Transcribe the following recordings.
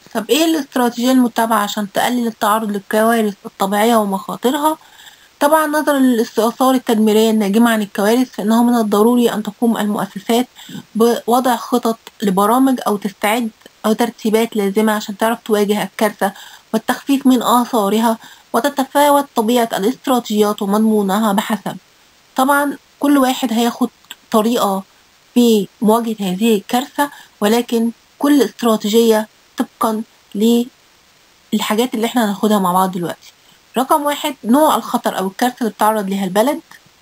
طب ايه الاستراتيجية المتبعة عشان تقلل التعرض للكوارث الطبيعية ومخاطرها؟ طبعا نظرا للآثار التدميرية الناجمة عن الكوارث فإنه من الضروري أن تقوم المؤسسات بوضع خطط لبرامج أو تستعد أو ترتيبات لازمة عشان تعرف تواجه الكارثة والتخفيف من آثارها وتتفاوت طبيعة الاستراتيجيات ومضمونها بحسب طبعا كل واحد هياخد طريقة في مواجهة هذه الكارثة ولكن كل استراتيجية طبقا للحاجات اللي احنا هناخدها مع بعض دلوقتي رقم واحد نوع الخطر أو الكارثة اللي بتعرض ليها البلد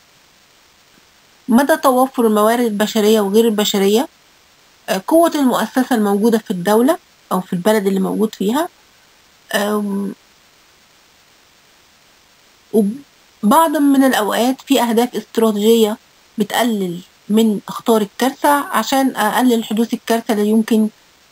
مدى توفر الموارد البشرية وغير البشرية آه، قوة المؤسسة الموجودة في الدولة أو في البلد اللي موجود فيها آم، وبعض من الأوقات في أهداف استراتيجية بتقلل من أخطار الكارثة عشان أقلل حدوث الكارثة اللي يمكن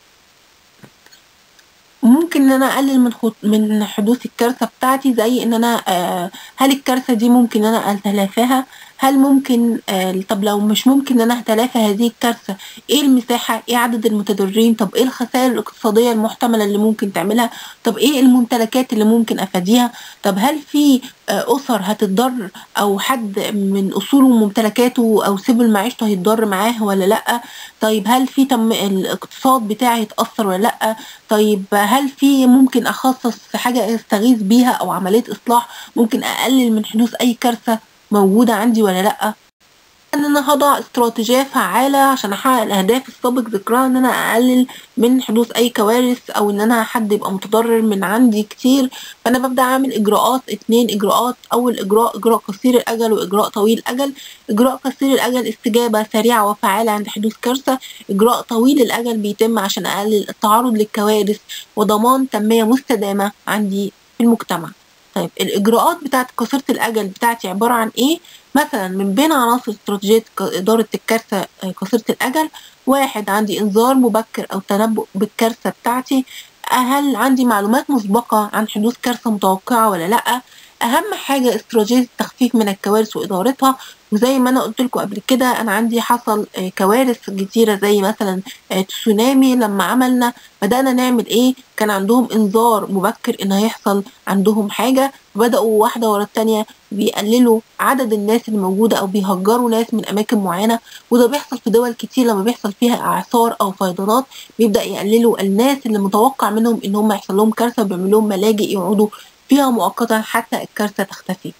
ممكن ان انا اقلل من خط... من حدوث الكارثه بتاعتي زي ان انا آه هل الكارثه دي ممكن ان انا اتلافاها هل ممكن آه طب لو مش ممكن ان انا اتلافى هذه الكارثه ايه المساحه ايه عدد المتضررين طب ايه الخسائر الاقتصاديه المحتمله اللي ممكن تعملها طب ايه الممتلكات اللي ممكن افاديها طب هل في آه اسر هتتضرر او حد من اصوله وممتلكاته او سبل معيشته هيتضر معاه ولا لا طيب هل في تم الاقتصاد بتاعي هيتاثر ولا لا طيب هل في ممكن اخصص في حاجه استغيث بيها او عمليه اصلاح ممكن اقلل من حدوث اي كارثه موجوده عندي ولا لا ان انا هضع استراتيجيه فعاله عشان احقق الاهداف السابق ذكرها ان انا اقلل من حدوث اي كوارث او ان انا حد يبقى متضرر من عندي كتير فانا ببدا اعمل اجراءات اتنين اجراءات اول اجراء اجراء قصير الاجل واجراء طويل الاجل اجراء قصير الاجل استجابه سريعه وفعاله عند حدوث كارثه اجراء طويل الاجل بيتم عشان اقلل التعرض للكوارث وضمان تنميه مستدامه عندي في المجتمع طيب الإجراءات بتاعت قصيرة الأجل بتاعتي عبارة عن إيه؟ مثلا من بين عناصر استراتيجية إدارة الكارثة قصيرة الأجل واحد عندي إنذار مبكر أو تنبؤ بالكارثة بتاعتي هل عندي معلومات مسبقة عن حدوث كارثة متوقعة ولا لأ؟ أهم حاجة استراتيجية التخفيف من الكوارث وإدارتها وزي ما أنا قلت لكم قبل كده أنا عندي حصل كوارث كتيرة زي مثلا تسونامي لما عملنا بدأنا نعمل إيه كان عندهم إنذار مبكر إن هيحصل عندهم حاجة بدأوا واحدة ورا التانية بيقللوا عدد الناس اللي موجودة أو بيهجروا ناس من أماكن معينة وده بيحصل في دول كتير لما بيحصل فيها إعصار أو فيضانات بيبدأ يقللوا الناس اللي متوقع منهم إن هم يحصل لهم كارثة بيعملوا لهم ملاجئ يقعدوا فيها مؤقتا حتى الكارثة تختفي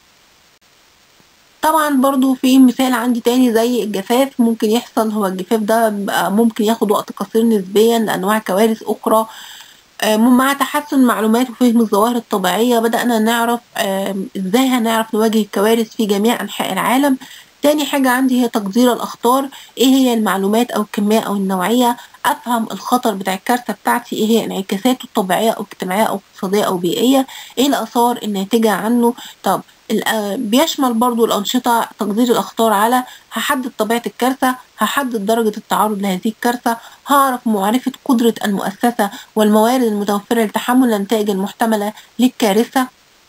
طبعا برضو في مثال عندي تاني زي الجفاف ممكن يحصل هو الجفاف ده ممكن ياخد وقت قصير نسبيا لأنواع كوارث أخرى مع تحسن المعلومات وفهم الظواهر الطبيعية بدأنا نعرف ازاي هنعرف نواجه الكوارث في جميع أنحاء العالم تاني حاجة عندي هي تقدير الأخطار ايه هي المعلومات أو الكمية أو النوعية أفهم الخطر بتاع الكارثة بتاعتي ايه هي انعكاساته الطبيعية أو اجتماعية أو اقتصادية أو بيئية ايه الآثار الناتجة عنه طب بيشمل برضو الأنشطة تقدير الأخطار على هحدد طبيعة الكارثة هحدد درجة التعرض لهذه الكارثة هعرف معرفة قدرة المؤسسة والموارد المتوفرة لتحمل النتائج المحتملة للكارثة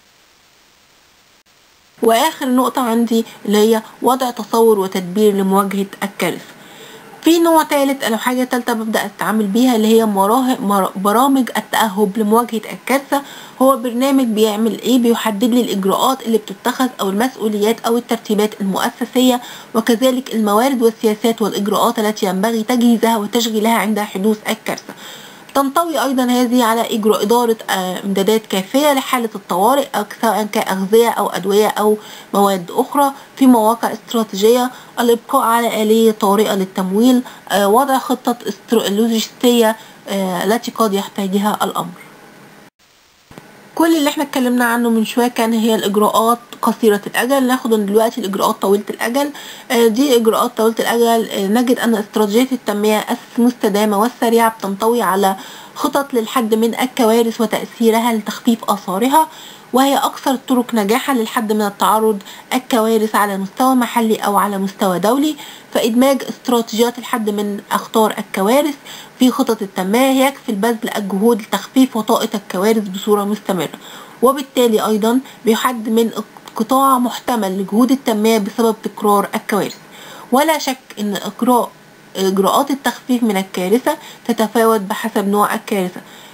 وآخر نقطة عندي اللي هي وضع تصور وتدبير لمواجهة الكارثة في نوع ثالث أو حاجة تالتة ببدأ أتعامل بيها اللي هي برامج التأهب لمواجهة الكارثة هو برنامج بيعمل إيه بيحدد لي الإجراءات اللي بتتخذ أو المسؤوليات أو الترتيبات المؤسسية وكذلك الموارد والسياسات والإجراءات التي ينبغي تجهيزها وتشغيلها عند حدوث الكارثة تنطوي أيضا هذه على إجراء إدارة إمدادات كافية لحالة الطوارئ سواء كأغذية أو أدوية أو مواد أخرى في مواقع استراتيجية الإبقاء على آلية طارئة للتمويل وضع خطة لوجستية التي قد يحتاجها الأمر كل اللي احنا اتكلمنا عنه من شويه كان هي الاجراءات قصيره الاجل ناخد دلوقتي الاجراءات طويله الاجل دي اجراءات طويله الاجل نجد ان استراتيجيه التنميه المستدامه والسريعه بتنطوي على خطط للحد من الكوارث وتاثيرها لتخفيف اثارها وهي أكثر الطرق نجاحا للحد من التعرض الكوارث على مستوى محلي أو على مستوى دولي فإدماج استراتيجيات الحد من أخطار الكوارث في خطط التنمية يكفي البذل الجهود لتخفيف وطأة الكوارث بصورة مستمرة وبالتالي أيضا بيحد من قطاع محتمل لجهود التنمية بسبب تكرار الكوارث ولا شك أن إجراء إجراءات التخفيف من الكارثة تتفاوت بحسب نوع الكارثة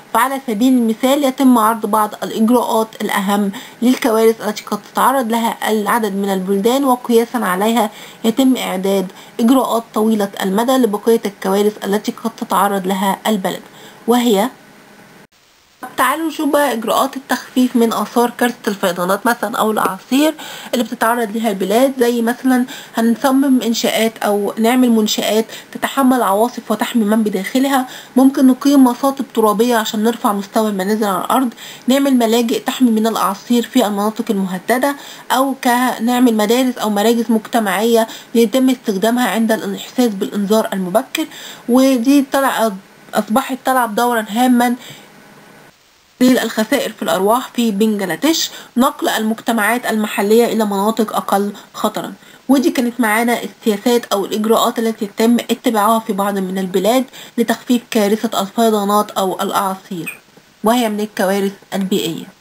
فعلى سبيل المثال يتم عرض بعض الإجراءات الأهم للكوارث التي قد تتعرض لها العدد من البلدان وقياسا عليها يتم إعداد إجراءات طويلة المدى لبقية الكوارث التي قد تتعرض لها البلد وهي طب تعالوا نشوف بقى اجراءات التخفيف من اثار كارثه الفيضانات مثلا او الاعاصير اللي بتتعرض لها البلاد زي مثلا هنصمم انشاءات او نعمل منشات تتحمل عواصف وتحمي من بداخلها ممكن نقيم مصاطب ترابيه عشان نرفع مستوى المنازل عن الارض نعمل ملاجئ تحمي من الاعاصير في المناطق المهدده او نعمل مدارس او مراكز مجتمعيه يتم استخدامها عند الاحساس بالانذار المبكر ودي طلع اصبحت تلعب دورا هاما تقليل الخسائر في الأرواح في بنجلاديش نقل المجتمعات المحلية إلى مناطق أقل خطرا ودي كانت معانا السياسات أو الإجراءات التي يتم اتباعها في بعض من البلاد لتخفيف كارثة الفيضانات أو الأعاصير وهي من الكوارث البيئية